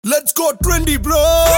Let's go trendy, bro.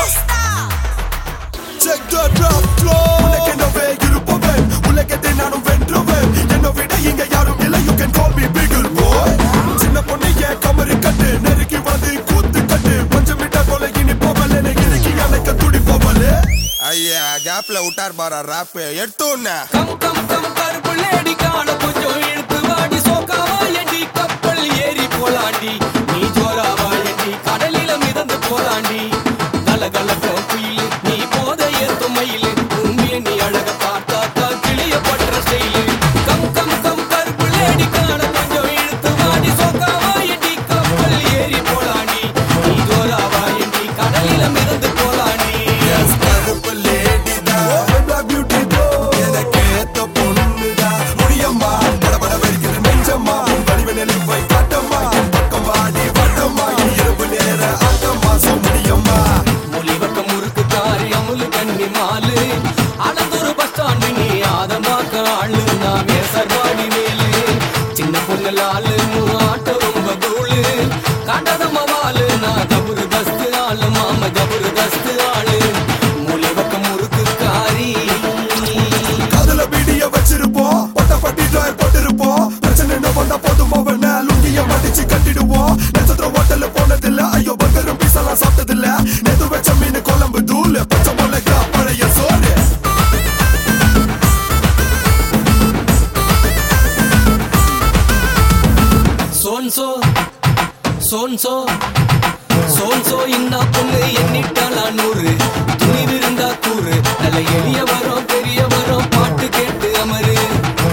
Check the rap flow. உனக்கென்னவே இருப்பவன் உலகத்தை நானும் வென்றவன் என்னை விட இங்க யாரும் இல்லை you can call me bigger boy சின்ன பொண்ணு ஏன் கமரு கட்டு நெருக்கி வந்து கூத்து கட்டு கொஞ்சம் விட்டா போல இனி போவல் என்னை இறுக்கி அணைக்க துடி போவல் ஐயா கேப்ல விட்டார் பாரா ராப் எடுத்து உன்ன கம் கம் கம் கருப்பு லேடி காண கொஞ்சம் இழுத்து வாடி சோக்காவா எடி கப்பல் ஏறி போலாண்டி நீ ஜோராவா எடி கடலில மிதந்து போலாண்டி கலகலக்கும் குயில் நீ போத ஏத்தும் மயில் உண்மையை நீ அழக பார்த்தா தான் கிளியப்பட்ட ஸ்டைலு கம் கம் கம் கருப்பு லேடி காண கொஞ்சம் இழுத்து வாடி சோக்காவா எடி கப்பல் ஏறி போலாண்டி நீ ஜோராவா எடி கடலில மிதந்து போலாண்டி கருப்பு lady தான். Black beauty bro. எனக்கு ஏத்த பொண்ணுடா. முடியம்மா, படபட வெடிக்குது நெஞ்சம்மா. உன் வடிவ நெளிவை காட்டம்மா. என் பக்கம் வாடி வட்டம்மா. என் இரவு நேர ஆட்டம்மா. சோ முடியம்மா. மொழிவக்க முறுக்கு காரி அமுலு கண்ணி மாலு அனந்தூர் பஸ் ஸ்டாண்டு நீ ஆதமாக்க ஆளு நான் சர்வாடி வேலு சின்ன பொண்ணு லாலு ஆட்ட ரொம்ப தூளு காண்டதம்மா வாலு நான் ஜபர்தஸ்து ஆளு மாம ஜபர்தஸ்து ஆளு மொழிவக்க முறுக்கு காரி காதுல பீடிய வச்சிருப்போம். ஒட்டப்பட்டி dryer போட்டிருப்போம். பிரச்சனைன்னு வந்தா போதும் அவன லுங்கிய மடிச்சு கட்டிடுவோம். நட்சத்திர hotel போனதில்ல. ஐயோ பர்கரும் பீஸாலாம் சாப்பிட்டதில்ல. நேத்து வச்ச மீன் குழம்பு தூள். பச்சை மிளகா, பழைய சோறு சோன்சோ சோன்சோ சோன்சோ இன்னா பொண்ணு எண்ணிட்டாளா நூறு துணிவிருந்தா கூறு நல்ல எளிய வரும் பெரிய வரும் பாட்டு கேட்டு அமரு